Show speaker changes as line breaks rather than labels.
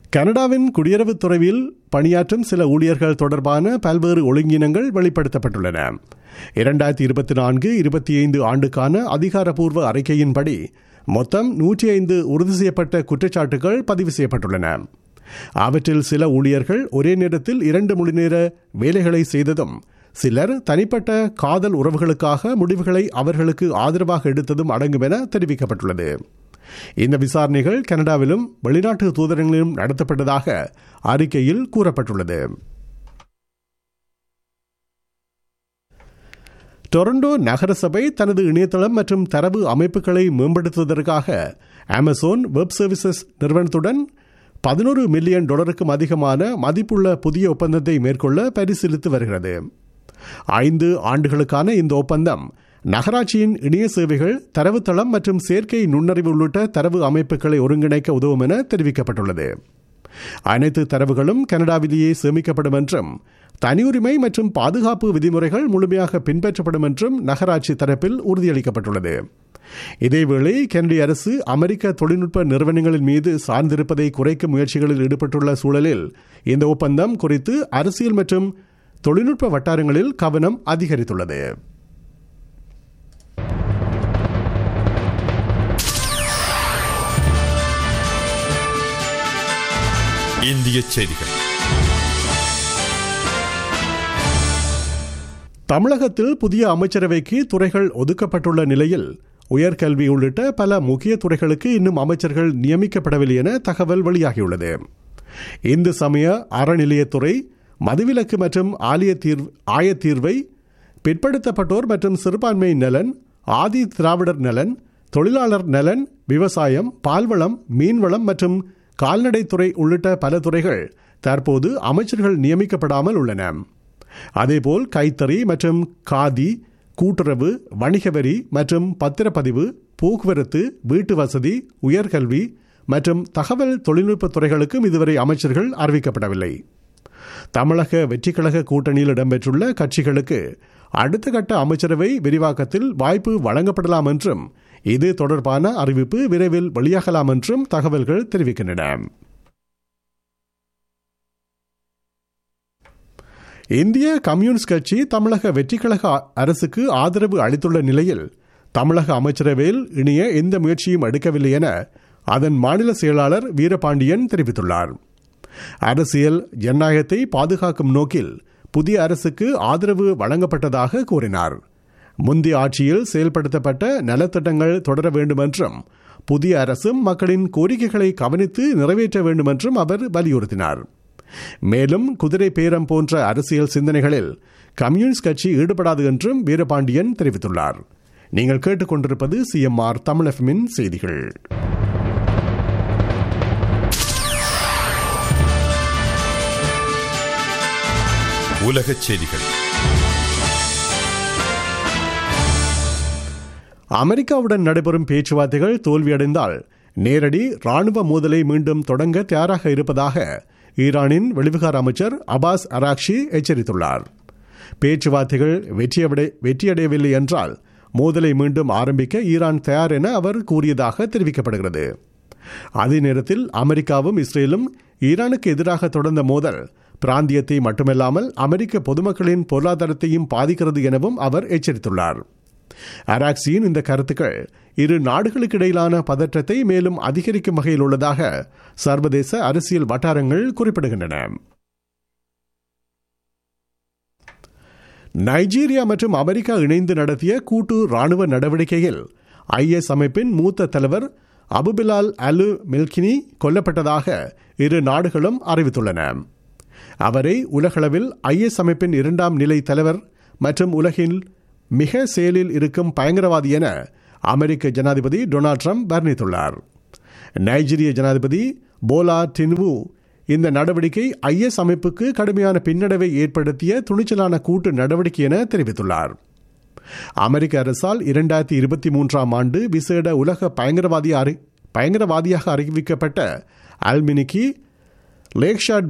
கனடாவின் குடியரவுத் துறையில் பணியாற்றும் சில ஊழியர்கள் தொடர்பான பல்வேறு ஒழுங்கினங்கள் வெளிப்படுத்தப்பட்டுள்ளன இரண்டாயிரத்தி இருபத்தி நான்கு இருபத்தி ஐந்து ஆண்டுக்கான அதிகாரப்பூர்வ அறிக்கையின்படி மொத்தம் நூற்றி ஐந்து உறுதி செய்யப்பட்ட குற்றச்சாட்டுகள் பதிவு செய்யப்பட்டுள்ளன அவற்றில் சில ஊழியர்கள் ஒரே நேரத்தில் இரண்டு மணி நேர வேலைகளை செய்ததும் சிலர் தனிப்பட்ட காதல் உறவுகளுக்காக முடிவுகளை அவர்களுக்கு ஆதரவாக எடுத்ததும் அடங்கும் என தெரிவிக்கப்பட்டுள்ளது இந்த விசாரணைகள் கனடாவிலும் வெளிநாட்டு தூதரங்களிலும் நடத்தப்பட்டதாக அறிக்கையில் கூறப்பட்டுள்ளது டொரண்டோ நகரசபை தனது இணையதளம் மற்றும் தரவு அமைப்புகளை மேம்படுத்துவதற்காக அமேசான் வெப் சர்வீசஸ் நிறுவனத்துடன் பதினோரு மில்லியன் டாலருக்கும் அதிகமான மதிப்புள்ள புதிய ஒப்பந்தத்தை மேற்கொள்ள பரிசீலித்து வருகிறது ஐந்து ஆண்டுகளுக்கான இந்த ஒப்பந்தம் நகராட்சியின் இணைய சேவைகள் தரவுத்தளம் மற்றும் செயற்கை நுண்ணறிவு உள்ளிட்ட தரவு அமைப்புகளை ஒருங்கிணைக்க உதவும் என தெரிவிக்கப்பட்டுள்ளது அனைத்து தரவுகளும் கனடாவிலேயே சேமிக்கப்படும் என்றும் தனியுரிமை மற்றும் பாதுகாப்பு விதிமுறைகள் முழுமையாக பின்பற்றப்படும் என்றும் நகராட்சி தரப்பில் உறுதியளிக்கப்பட்டுள்ளது இதேவேளை கனடிய அரசு அமெரிக்க தொழில்நுட்ப நிறுவனங்களின் மீது சார்ந்திருப்பதை குறைக்கும் முயற்சிகளில் ஈடுபட்டுள்ள சூழலில் இந்த ஒப்பந்தம் குறித்து அரசியல் மற்றும் தொழில்நுட்ப வட்டாரங்களில் கவனம் அதிகரித்துள்ளது
இந்திய செய்திகள்
தமிழகத்தில் புதிய அமைச்சரவைக்கு துறைகள் ஒதுக்கப்பட்டுள்ள நிலையில் உயர்கல்வி உள்ளிட்ட பல முக்கிய துறைகளுக்கு இன்னும் அமைச்சர்கள் நியமிக்கப்படவில்லை என தகவல் வெளியாகியுள்ளது இந்து சமய அறநிலையத்துறை மதுவிலக்கு மற்றும் ஆலய தீர்வு ஆயத்தீர்வை பிற்படுத்தப்பட்டோர் மற்றும் சிறுபான்மை நலன் ஆதி திராவிடர் நலன் தொழிலாளர் நலன் விவசாயம் பால்வளம் மீன்வளம் மற்றும் கால்நடைத்துறை உள்ளிட்ட பல துறைகள் தற்போது அமைச்சர்கள் நியமிக்கப்படாமல் உள்ளன அதேபோல் கைத்தறி மற்றும் காதி கூட்டுறவு வணிக வரி மற்றும் பத்திரப்பதிவு போக்குவரத்து வீட்டு வசதி உயர்கல்வி மற்றும் தகவல் தொழில்நுட்ப துறைகளுக்கும் இதுவரை அமைச்சர்கள் அறிவிக்கப்படவில்லை தமிழக வெற்றிக்கழக கூட்டணியில் இடம்பெற்றுள்ள கட்சிகளுக்கு அடுத்த கட்ட அமைச்சரவை விரிவாக்கத்தில் வாய்ப்பு வழங்கப்படலாம் என்றும் இது தொடர்பான அறிவிப்பு விரைவில் வெளியாகலாம் என்றும் தகவல்கள் தெரிவிக்கின்றன இந்திய கம்யூனிஸ்ட் கட்சி தமிழக வெற்றிக்கழக அரசுக்கு ஆதரவு அளித்துள்ள நிலையில் தமிழக அமைச்சரவையில் இணைய எந்த முயற்சியும் எடுக்கவில்லை என அதன் மாநில செயலாளர் வீரபாண்டியன் தெரிவித்துள்ளார் அரசியல் ஜனநாயகத்தை பாதுகாக்கும் நோக்கில் புதிய அரசுக்கு ஆதரவு வழங்கப்பட்டதாக கூறினார் முந்தைய ஆட்சியில் செயல்படுத்தப்பட்ட நலத்திட்டங்கள் தொடர வேண்டும் என்றும் புதிய அரசும் மக்களின் கோரிக்கைகளை கவனித்து நிறைவேற்ற வேண்டும் என்றும் அவர் வலியுறுத்தினார் மேலும் குதிரை பேரம் போன்ற அரசியல் சிந்தனைகளில் கம்யூனிஸ்ட் கட்சி ஈடுபடாது என்றும் வீரபாண்டியன் தெரிவித்துள்ளார் நீங்கள் கேட்டுக்கொண்டிருப்பது சிஎம்ஆர் தமிழ் எஃப்எம்மின் செய்திகள்
உலகச் செய்திகள்
அமெரிக்காவுடன் நடைபெறும் பேச்சுவார்த்தைகள் தோல்வியடைந்தால் நேரடி ராணுவ மோதலை மீண்டும் தொடங்க தயாராக இருப்பதாக ஈரானின் வெளிவிகார அமைச்சர் அபாஸ் அராக்ஷி எச்சரித்துள்ளார் பேச்சுவார்த்தைகள் வெற்றியடை வெற்றியடையவில்லை என்றால் மோதலை மீண்டும் ஆரம்பிக்க ஈரான் தயார் என அவர் கூறியதாக தெரிவிக்கப்படுகிறது அதே நேரத்தில் அமெரிக்காவும் இஸ்ரேலும் ஈரானுக்கு எதிராக தொடர்ந்த மோதல் பிராந்தியத்தை மட்டுமல்லாமல் அமெரிக்க பொதுமக்களின் பொருளாதாரத்தையும் பாதிக்கிறது எனவும் அவர் எச்சரித்துள்ளார் அராக்சியின் இந்த கருத்துக்கள் இரு நாடுகளுக்கு இடையிலான பதற்றத்தை மேலும் அதிகரிக்கும் வகையில் உள்ளதாக சர்வதேச அரசியல் வட்டாரங்கள் குறிப்பிடுகின்றன நைஜீரியா மற்றும் அமெரிக்கா இணைந்து நடத்திய கூட்டு ராணுவ நடவடிக்கையில் ஐஎஸ் அமைப்பின் மூத்த தலைவர் அபுபிலால் அலு மில்கினி கொல்லப்பட்டதாக இரு நாடுகளும் அறிவித்துள்ளன அவரை உலகளவில் ஐஎஸ் அமைப்பின் இரண்டாம் நிலை தலைவர் மற்றும் உலகில் மிக செயலில் இருக்கும் பயங்கரவாதி என அமெரிக்க ஜனாதிபதி டொனால்ட் ட்ரம்ப் வர்ணித்துள்ளார் நைஜீரிய ஜனாதிபதி போலா டின்வு இந்த நடவடிக்கை ஐஎஸ் அமைப்புக்கு கடுமையான பின்னடைவை ஏற்படுத்திய துணிச்சலான கூட்டு நடவடிக்கை என தெரிவித்துள்ளார் அமெரிக்க அரசால் இரண்டாயிரத்தி இருபத்தி மூன்றாம் ஆண்டு விசேட உலக பயங்கரவாதி பயங்கரவாதியாக அறிவிக்கப்பட்ட அல்மினிக்கி லேக்ஷாட்